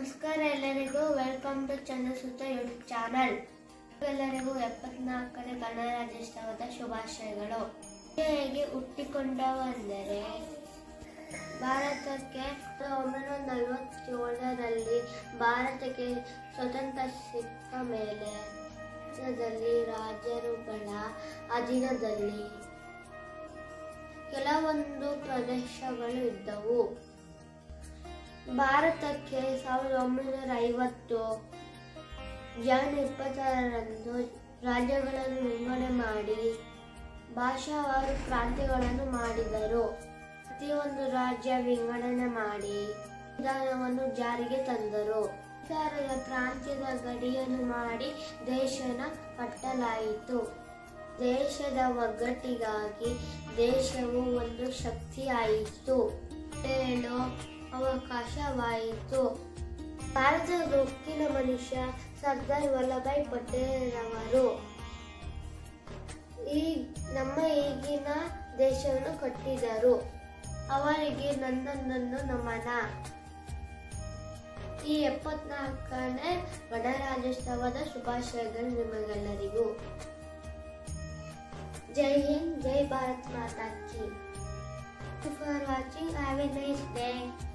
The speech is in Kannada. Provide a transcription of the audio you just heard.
ನಮಸ್ಕಾರ ಎಲ್ಲರಿಗೂ welcome to Chandrasutta YouTube channel ಎಲ್ಲರಿಗೂ ಎಪ್ಪತ್ನಾಲ್ಕನೇ ಗಣರಾಜ್ಯೋತ್ಸವದ ಶುಭಾಶಯಗಳು ಹೇಗೆ ಹುಟ್ಟಿಕೊಂಡವೆಂದರೆ ಭಾರತಕ್ಕೆ ಸಾವಿರದ ಒಂಬೈನೂರ ನಲವತ್ತೇಳರಲ್ಲಿ ಭಾರತಕ್ಕೆ ಸ್ವತಂತ್ರ ಸಿಕ್ಕ ಮೇಲೆ ದೇಶದಲ್ಲಿ ರಾಜರುಗಳ ಅಧೀನದಲ್ಲಿ ಕೆಲವೊಂದು ಪ್ರದೇಶಗಳು ಇದ್ದವು ಭಾರತಕ್ಕೆ ಸಾವಿರದ ಒಂಬೈನೂರ ಐವತ್ತು ಜಾನ್ ಇಪ್ಪತ್ತಾರರಂದು ರಾಜ್ಯಗಳನ್ನು ವಿಂಗಡಣೆ ಮಾಡಿ ಭಾಷಾವಾರು ಕ್ರಾಂತಿಗಳನ್ನು ಮಾಡಿದರು ಪ್ರತಿಯೊಂದು ರಾಜ್ಯ ವಿಂಗಡಣೆ ಮಾಡಿ ವಿಧಾನವನ್ನು ಜಾರಿಗೆ ತಂದರು ಸರ್ಕಾರದ ಪ್ರಾಂತ್ಯದ ಗಡಿಯನ್ನು ಮಾಡಿ ದೇಶನ ಕಟ್ಟಲಾಯಿತು ದೇಶದ ಒಗ್ಗಟ್ಟಿಗಾಗಿ ದೇಶವು ಒಂದು ಶಕ್ತಿಯಾಯಿತು ಹೇಳೋ ಅವಕಾಶವಾಯಿತು ಭಾರತದ ಉಕ್ಕಿನ ಮನುಷ್ಯ ಸರ್ದಾರ್ ವಲ್ಲಭಾಯ್ ಪಟೇಲ್ರವರು ಈ ನಮ್ಮ ಈಗಿನ ದೇಶವನ್ನು ಕಟ್ಟಿದರು ಅವರಿಗೆ ನನ್ನೊಂದೊಂದು ನಮನ ಈ ಎಪ್ಪತ್ನಾಲ್ಕನೇ ಗಣರಾಜ್ಯೋತ್ಸವದ ಶುಭಾಶಯಗಳು ನಿಮಗೆಲ್ಲರಿಗೂ ಜೈ ಹಿಂದ್ ಜೈ ಭಾರತ್ ಮಾತಾ ಕಿ for watching have a nice day